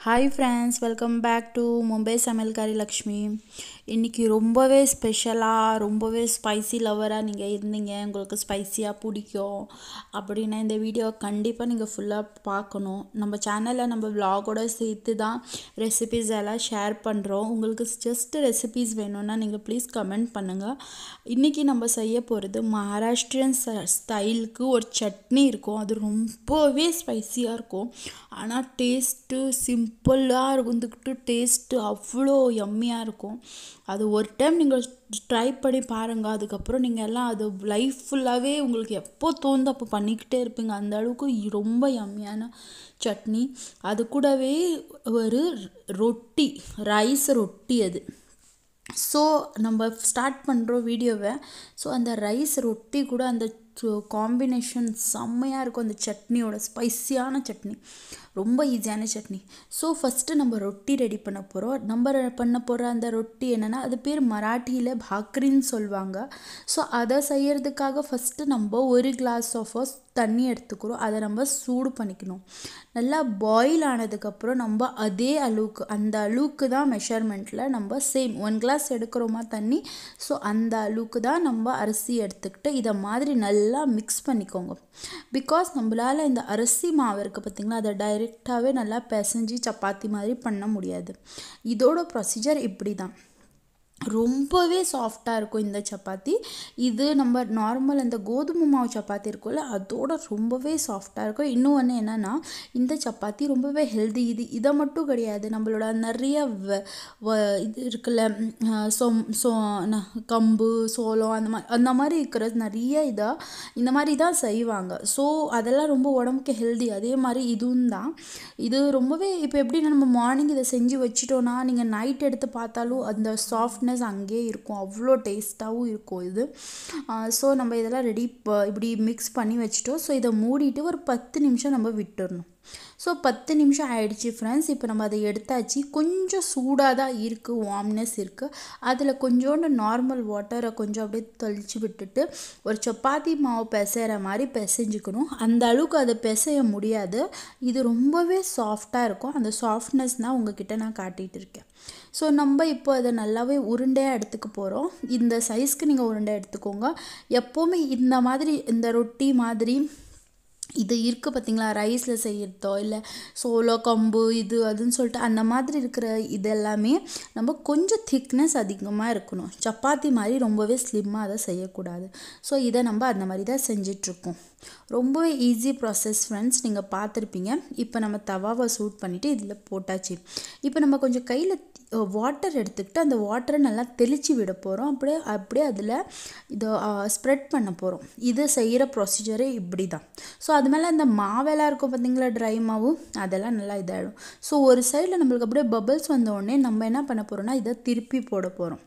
hi friends welcome back to Mumbai சமையல்காரி லக்ஷ்மி இன்றைக்கி ரொம்பவே ஸ்பெஷலாக ரொம்பவே ஸ்பைசி லவராக நீங்கள் இருந்தீங்க உங்களுக்கு ஸ்பைசியாக பிடிக்கும் அப்படின்னா இந்த வீடியோ கண்டிப்பாக நீங்கள் ஃபுல்லாக பார்க்கணும் நம்ம சேனலில் நம்ம விலாகோட சேர்த்து தான் ரெசிபீஸ் எல்லாம் ஷேர் பண்ணுறோம் உங்களுக்கு ஜஸ்ட் ரெசிபீஸ் வேணும்னா நீங்கள் ப்ளீஸ் கமெண்ட் பண்ணுங்கள் இன்றைக்கி நம்ம செய்ய போகிறது மகாராஷ்டிரியன் ஸ்டைலுக்கு ஒரு சட்னி இருக்கும் அது ரொம்பவே ஸ்பைசியாக இருக்கும் ஆனால் டேஸ்ட்டு சிம்பிளாக இருந்துக்கிட்டு டேஸ்ட்டு அவ்வளோ யம்மியாக இருக்கும் அது ஒரு டைம் நீங்கள் ட்ரை பண்ணி பாருங்கள் அதுக்கப்புறம் நீங்கள் எல்லாம் அது லைஃப் ஃபுல்லாகவே உங்களுக்கு எப்போ தோணுது அப்போ பண்ணிக்கிட்டே இருப்பீங்க அந்த அளவுக்கு ரொம்ப யம்மியான சட்னி அது கூடவே ஒரு ரொட்டி ரைஸ் ரொட்டி அது ஸோ நம்ம ஸ்டார்ட் பண்ணுறோம் வீடியோவை ஸோ அந்த ரைஸ் ரொட்டி கூட அந்த காம்பினேஷன் செம்மையாக இருக்கும் அந்த சட்னியோட ஸ்பைசியான சட்னி ரொம்ப ஈஸியான சட்னி ஸோ ஃபஸ்ட்டு நம்ம ரொட்டி ரெடி பண்ண போகிறோம் நம்ம பண்ண போகிற அந்த ரொட்டி என்னென்னா அது பேர் மராட்டியில் பாக்ரின்னு சொல்லுவாங்க ஸோ அதை செய்யறதுக்காக ஃபஸ்ட்டு நம்ம ஒரு கிளாஸ் ஆஃப் தண்ணி எடுத்துக்கிறோம் அதை நம்ம சூடு பண்ணிக்கணும் நல்லா பாயில் ஆனதுக்கப்புறம் நம்ம அதே அளவுக்கு அந்த அளவுக்கு தான் மெஷர்மெண்ட்டில் நம்ம சேம் ஒன் கிளாஸ் எடுக்கிறோமா தண்ணி ஸோ அந்த அளவுக்கு தான் நம்ம அரிசி எடுத்துக்கிட்டு இதை மாதிரி நல்லா மிக்ஸ் பண்ணிக்கோங்க பிகாஸ் நம்மளால் இந்த அரிசி மாவு இருக்குது பார்த்திங்களா அதை டைரெக்டாகவே நல்லா பிசைஞ்சு சப்பாத்தி மாதிரி பண்ண முடியாது இதோட ப்ரொசீஜர் இப்படி தான் ரொம்பவே சாஃப்டாக இருக்கும் இந்த சப்பாத்தி இது நம்ம நார்மல் அந்த கோதுமை மாவு சப்பாத்தி இருக்கும்ல அதோட ரொம்பவே சாஃப்டாக இருக்கும் இன்னும் ஒன்று என்னென்னா இந்த சப்பாத்தி ரொம்பவே ஹெல்தி இது இதை மட்டும் கிடையாது நம்மளோட நிறைய இது இருக்குல்ல சோ சோ கம்பு சோளம் அந்த மாதிரி அந்த மாதிரி இருக்கிற நிறைய இதாக இந்த மாதிரி தான் செய்வாங்க ஸோ அதெல்லாம் ரொம்ப உடம்புக்கு ஹெல்தி அதே மாதிரி இதுவும் தான் இது ரொம்பவே இப்போ எப்படி நம்ம மார்னிங் இதை செஞ்சு வச்சிட்டோன்னா நீங்கள் நைட் எடுத்து பார்த்தாலும் அந்த சாஃப்ட்னஸ் ஃப்ரெஷ்னஸ் அங்கேயே இருக்கும் அவ்வளோ டேஸ்ட்டாகவும் இருக்கும் இது ஸோ நம்ம இதெல்லாம் ரெடி இப்படி மிக்ஸ் பண்ணி வச்சுட்டோம் ஸோ இதை மூடிட்டு ஒரு பத்து நிமிஷம் நம்ம விட்டுடணும் ஸோ பத்து நிமிஷம் ஆயிடுச்சு ஃப்ரெண்ட்ஸ் இப்போ நம்ம அதை எடுத்தாச்சு கொஞ்சம் சூடாக தான் இருக்குது வார்ம்னஸ் இருக்குது அதில் கொஞ்சோண்டு நார்மல் வாட்டரை கொஞ்சம் அப்படியே தெளித்து விட்டுட்டு ஒரு சப்பாத்தி மாவு பிசைகிற மாதிரி பிசைஞ்சுக்கணும் அந்த அளவுக்கு அதை பிசைய முடியாது இது ரொம்பவே சாஃப்டாக இருக்கும் அந்த சாஃப்ட்னஸ் தான் உங்ககிட்ட நான் காட்டிகிட்டு இருக்கேன் ஸோ நம்ம இப்போ அதை நல்லாவே உருண்டையாக எடுத்துக்க போகிறோம் இந்த சைஸ்க்கு நீங்கள் உருண்டை எடுத்துக்கோங்க எப்போவுமே இந்த மாதிரி இந்த ரொட்டி மாதிரி இது இருக்குது பார்த்திங்களா ரைஸில் செய்கிறதோ இல்லை சோளோ கம்பு இது அதுன்னு சொல்லிட்டு அந்த மாதிரி இருக்கிற இது எல்லாமே நம்ம கொஞ்சம் திக்னஸ் அதிகமாக இருக்கணும் சப்பாத்தி மாதிரி ரொம்பவே ஸ்லிம்மாக அதை செய்யக்கூடாது ஸோ இதை நம்ம அந்த மாதிரி தான் செஞ்சிட்ருக்கோம் ரொம்பவே ஈஸி ப்ராசஸ் ஃப்ரெண்ட்ஸ் நீங்கள் பார்த்துருப்பீங்க இப்போ நம்ம தவாவை சூட் பண்ணிவிட்டு இதில் போட்டாச்சு இப்போ நம்ம கொஞ்சம் கையில் வாட்டர் எடுத்துக்கிட்டு அந்த வாட்டரை நல்லா தெளித்து விட போகிறோம் அப்படியே அப்படியே அதில் இதை ஸ்ப்ரெட் பண்ண போகிறோம் இது செய்கிற ப்ரொசீஜரே இப்படி தான் ஸோ அது மேலே அந்த மாவெல்லாம் இருக்கும் பார்த்தீங்களா ட்ரை மாவு அதெல்லாம் நல்லா இதாகிடும் ஸோ ஒரு சைடில் நம்மளுக்கு அப்படியே பபிள்ஸ் வந்தோடனே நம்ம என்ன பண்ண போகிறோம்னா இதை திருப்பி போட போகிறோம்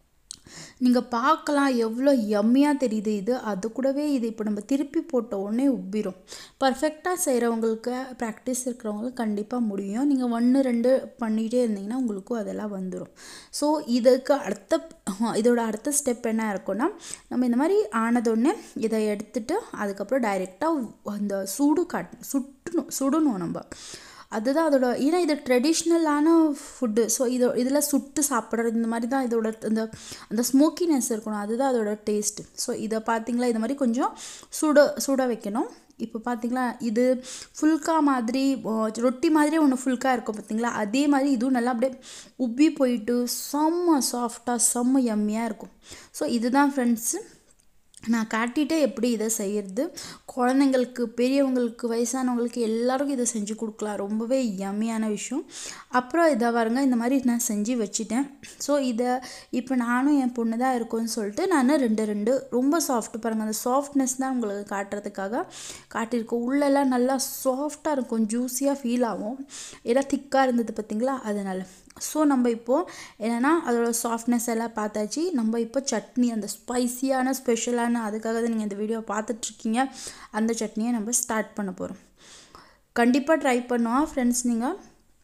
நீங்கள் பார்க்கலாம் எவ்வளோ எம்மியாக தெரியுது இது அது கூடவே இது இப்போ நம்ம திருப்பி போட்ட உடனே உப்பிரும் பர்ஃபெக்டாக செய்கிறவங்களுக்கு ப்ராக்டிஸ் இருக்கிறவங்களுக்கு கண்டிப்பாக முடியும் நீங்கள் ஒன்று ரெண்டு பண்ணிகிட்டே இருந்தீங்கன்னா உங்களுக்கும் அதெல்லாம் வந்துடும் ஸோ இதுக்கு அடுத்த இதோட அடுத்த ஸ்டெப் என்ன இருக்குன்னா நம்ம இந்த மாதிரி ஆனதொடனே இதை எடுத்துட்டு அதுக்கப்புறம் டைரெக்டாக அந்த சூடு காட் சுட்டணும் சுடணும் நம்ம அதுதான் அதோட ஏன்னா இது ட்ரெடிஷ்னலான ஃபுட்டு ஸோ இதோ இதில் சுட்டு சாப்பிட்றது இந்த மாதிரி தான் இதோட அந்த அந்த ஸ்மோக்கினஸ் இருக்கணும் அதுதான் அதோட டேஸ்ட்டு ஸோ இதை பார்த்திங்களா இது மாதிரி கொஞ்சம் சுட சுட வைக்கணும் இப்போ பார்த்தீங்களா இது ஃபுல்கா மாதிரி ரொட்டி மாதிரியே ஒன்று ஃபுல்கா இருக்கும் பார்த்தீங்களா அதே மாதிரி இதுவும் நல்லா அப்படியே உப்பி போயிட்டு செம்ம சாஃப்டாக செம்ம எம்மியாக இருக்கும் ஸோ இதுதான் ஃப்ரெண்ட்ஸு நான் காட்டிகிட்டே எப்படி இதை செய்கிறது குழந்தைங்களுக்கு பெரியவங்களுக்கு வயசானவங்களுக்கு எல்லாருக்கும் இதை செஞ்சு கொடுக்கலாம் ரொம்பவே யம்மியான விஷயம் அப்புறம் இதை பாருங்க இந்த மாதிரி நான் செஞ்சு வச்சுட்டேன் ஸோ இதை இப்போ நானும் என் பொண்ணு தான் இருக்கும்னு சொல்லிட்டு நான் ரெண்டு ரெண்டு ரொம்ப சாஃப்ட் பாருங்கள் அந்த சாஃப்ட்னஸ் தான் உங்களுக்கு காட்டுறதுக்காக காட்டியிருக்கோம் உள்ளெல்லாம் நல்லா சாஃப்டாக இருக்கும் ஜூஸியாக ஃபீல் ஆகும் ஏன்னா திக்காக இருந்தது பார்த்திங்களா அதனால் ஸோ நம்ம இப்போது என்னென்னா அதோட சாஃப்ட்னஸ் எல்லாம் பார்த்தாச்சு நம்ம இப்போ சட்னி அந்த ஸ்பைசியான ஸ்பெஷலான அதுக்காக தான் நீங்கள் இந்த வீடியோ பார்த்துட்ருக்கீங்க அந்த சட்னியை நம்ம ஸ்டார்ட் பண்ண போகிறோம் கண்டிப்பாக ட்ரை பண்ணுவோம் ஃப்ரெண்ட்ஸ் நீங்கள்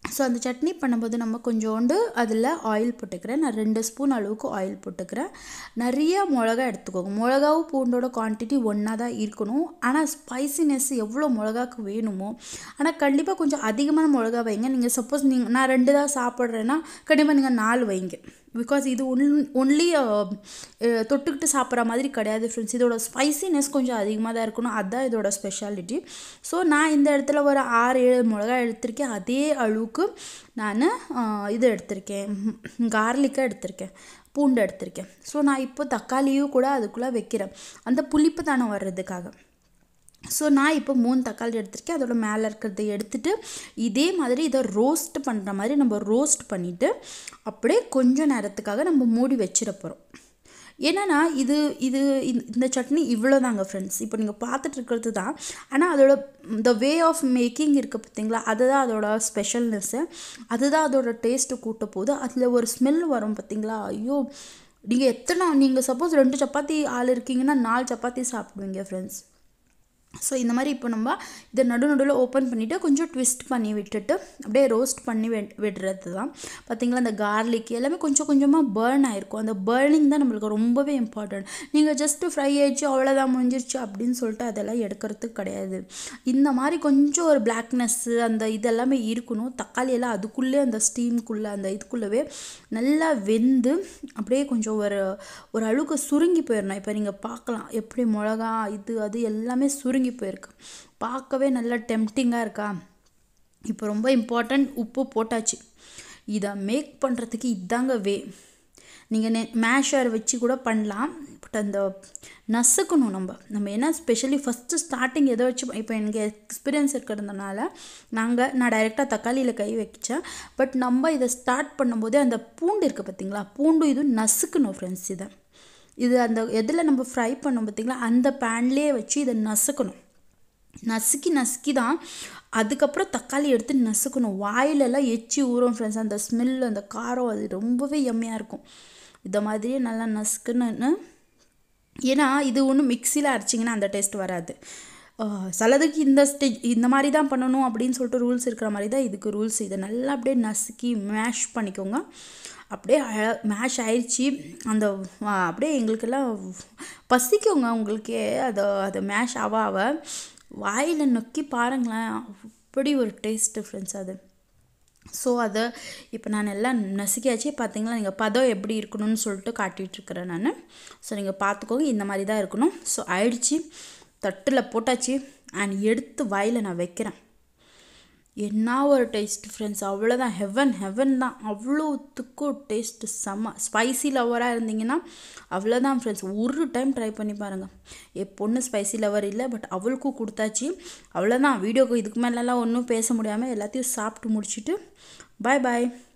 ஸோ அந்த சட்னி பண்ணும்போது நம்ம கொஞ்சோண்டு அதில் ஆயில் போட்டுக்கிறேன் நான் ரெண்டு ஸ்பூன் அளவுக்கு ஆயில் போட்டுக்கிறேன் நிறைய மிளகா எடுத்துக்கோங்க மிளகாவும் பூண்டோட குவான்டிட்டி ஒன்றா தான் இருக்கணும் ஆனால் ஸ்பைசினஸ் எவ்வளோ மிளகாக்கு வேணுமோ ஆனால் கண்டிப்பாக கொஞ்சம் அதிகமான மிளகா வைங்க நீங்கள் சப்போஸ் நீங்கள் நான் ரெண்டு தான் சாப்பிட்றேன்னா கண்டிப்பாக நீங்கள் நாலு வைங்க பிகாஸ் இது ஒன் ஒன்லி தொட்டுக்கிட்டு சாப்பிட்ற மாதிரி கிடையாது ஃப்ரெண்ட்ஸ் இதோட ஸ்பைசினஸ் கொஞ்சம் அதிகமாக தான் இருக்கணும் அதுதான் இதோட ஸ்பெஷாலிட்டி ஸோ நான் இந்த இடத்துல ஒரு ஆறு ஏழு மிளகா எடுத்திருக்கேன் அதே அளவுக்கு நான் இது எடுத்திருக்கேன் கார்லிக்காக எடுத்திருக்கேன் பூண்டு எடுத்திருக்கேன் ஸோ நான் இப்போ தக்காளியும் கூட அதுக்குள்ளே வைக்கிறேன் அந்த புளிப்பு தானே வர்றதுக்காக ஸோ நான் இப்போ மூணு தக்காளி எடுத்திருக்கேன் அதோட மேலே இருக்கிறத எடுத்துட்டு இதே மாதிரி இதை ரோஸ்ட் பண்ணுற மாதிரி நம்ம ரோஸ்ட் பண்ணிவிட்டு அப்படியே கொஞ்சம் நேரத்துக்காக நம்ம மூடி வச்சிட போகிறோம் ஏன்னா இது இது இந்த சட்னி இவ்வளோ தாங்க ஃப்ரெண்ட்ஸ் இப்போ நீங்கள் பார்த்துட்டு இருக்கிறது தான் ஆனால் அதோட இந்த வே ஆஃப் மேக்கிங் இருக்குது பார்த்தீங்களா அதுதான் அதோட ஸ்பெஷல்னஸ்ஸு அதுதான் அதோட டேஸ்ட்டு கூட்ட போது அதில் ஒரு ஸ்மெல் வரும் பார்த்தீங்களா ஐயோ நீங்கள் எத்தனை நீங்கள் சப்போஸ் ரெண்டு சப்பாத்தி ஆள் இருக்கீங்கன்னா நாலு சப்பாத்தி சாப்பிடுவீங்க ஃப்ரெண்ட்ஸ் ஸோ இந்த மாதிரி இப்போ நம்ம இதை நடு நடுவில் ஓப்பன் பண்ணிவிட்டு கொஞ்சம் ட்விஸ்ட் பண்ணி விட்டுட்டு அப்படியே ரோஸ்ட் பண்ணி வெட் விடுறது தான் பார்த்திங்களா அந்த கார்லிக் எல்லாமே கொஞ்சம் கொஞ்சமாக பேர்ன் ஆகிருக்கும் அந்த பேர்னிங் தான் நம்மளுக்கு ரொம்பவே இம்பார்ட்டன்ட் நீங்கள் ஜஸ்ட்டு ஃப்ரை ஆயிடுச்சு அவ்வளோதான் முடிஞ்சிருச்சு அப்படின்னு சொல்லிட்டு அதெல்லாம் எடுக்கிறதுக்கு கிடையாது இந்த மாதிரி கொஞ்சம் ஒரு பிளாக்னஸ்ஸு அந்த இதெல்லாமே இருக்கணும் தக்காளி எல்லாம் அதுக்குள்ளே அந்த ஸ்டீம்குள்ளே அந்த இதுக்குள்ளவே நல்லா வெந்து அப்படியே கொஞ்சம் ஒரு ஒரு அளவுக்கு சுருங்கி போயிடணும் இப்போ நீங்கள் பார்க்கலாம் எப்படி மிளகா இது அது எல்லாமே சுருங்கி சுருங்கி போயிருக்கு பார்க்கவே நல்லா டெம்டிங்காக இருக்கா இப்போ ரொம்ப இம்பார்ட்டண்ட் உப்பு போட்டாச்சு இதை மேக் பண்ணுறதுக்கு இதாங்க வே நீங்கள் நெ மேஷர் வச்சு கூட பண்ணலாம் பட் அந்த நசுக்கணும் நம்ம நம்ம என்ன ஸ்பெஷலி ஃபஸ்ட்டு ஸ்டார்டிங் எதை வச்சு இப்போ எனக்கு எக்ஸ்பீரியன்ஸ் இருக்கிறதுனால நாங்கள் நான் டைரெக்டாக தக்காளியில் கை வச்சேன் பட் நம்ம இதை ஸ்டார்ட் பண்ணும்போதே அந்த பூண்டு இருக்குது பார்த்தீங்களா பூண்டு இது நசுக்கணும் ஃப்ரெண்ட்ஸ் இதை இது அந்த எதில் நம்ம ஃப்ரை பண்ணோம் பார்த்திங்களா அந்த பேன்லேயே வச்சு இதை நசுக்கணும் நசுக்கி நசுக்கி தான் அதுக்கப்புறம் தக்காளி எடுத்து நசுக்கணும் வாயிலெல்லாம் எச்சி ஊறும் ஃப்ரெண்ட்ஸ் அந்த ஸ்மெல் அந்த காரம் அது ரொம்பவே எம்மையாக இருக்கும் இதை மாதிரியே நல்லா நசுக்குன்னு ஏன்னா இது ஒன்றும் மிக்சியில் அரைச்சிங்கன்னா அந்த டேஸ்ட் வராது சிலதுக்கு இந்த ஸ்டேஜ் இந்த மாதிரி தான் பண்ணணும் அப்படின்னு சொல்லிட்டு ரூல்ஸ் இருக்கிற மாதிரி தான் இதுக்கு ரூல்ஸ் இதை நல்லா அப்படியே நசுக்கி மேஷ் பண்ணிக்கோங்க அப்படியே மேஷ் ஆயிடுச்சு அந்த அப்படியே எங்களுக்கெல்லாம் பசிக்குங்க உங்களுக்கே அதை அதை மேஷ் ஆவ ஆவ வாயில் நொக்கி பாருங்களேன் அப்படி ஒரு டேஸ்ட்டு ஃப்ரெண்ட்ஸ் அது ஸோ அதை இப்போ நான் எல்லாம் நசுக்கியாச்சு பார்த்தீங்களா நீங்கள் பதம் எப்படி இருக்கணும்னு சொல்லிட்டு காட்டிகிட்ருக்கிறேன் நான் ஸோ நீங்கள் பார்த்துக்கோங்க இந்த மாதிரி தான் இருக்கணும் ஸோ ஆயிடுச்சு தட்டில் போட்டாச்சு அண்ட் எடுத்து வாயில் நான் வைக்கிறேன் என்ன ஒரு டேஸ்ட் ஃப்ரெண்ட்ஸ் அவ்வளோதான் ஹெவன் ஹெவன் தான் அவ்வளோத்துக்கும் டேஸ்ட்டு செம்ம ஸ்பைசி லவராக இருந்தீங்கன்னா அவ்வளோதான் ஃப்ரெண்ட்ஸ் ஒரு டைம் ட்ரை பண்ணி பாருங்கள் என் பொண்ணு ஸ்பைசி லவர் இல்லை பட் அவளுக்கும் கொடுத்தாச்சு அவ்வளோதான் வீடியோக்கு இதுக்கு மேலெலாம் ஒன்றும் பேச முடியாமல் எல்லாத்தையும் சாப்பிட்டு முடிச்சுட்டு பாய் பாய்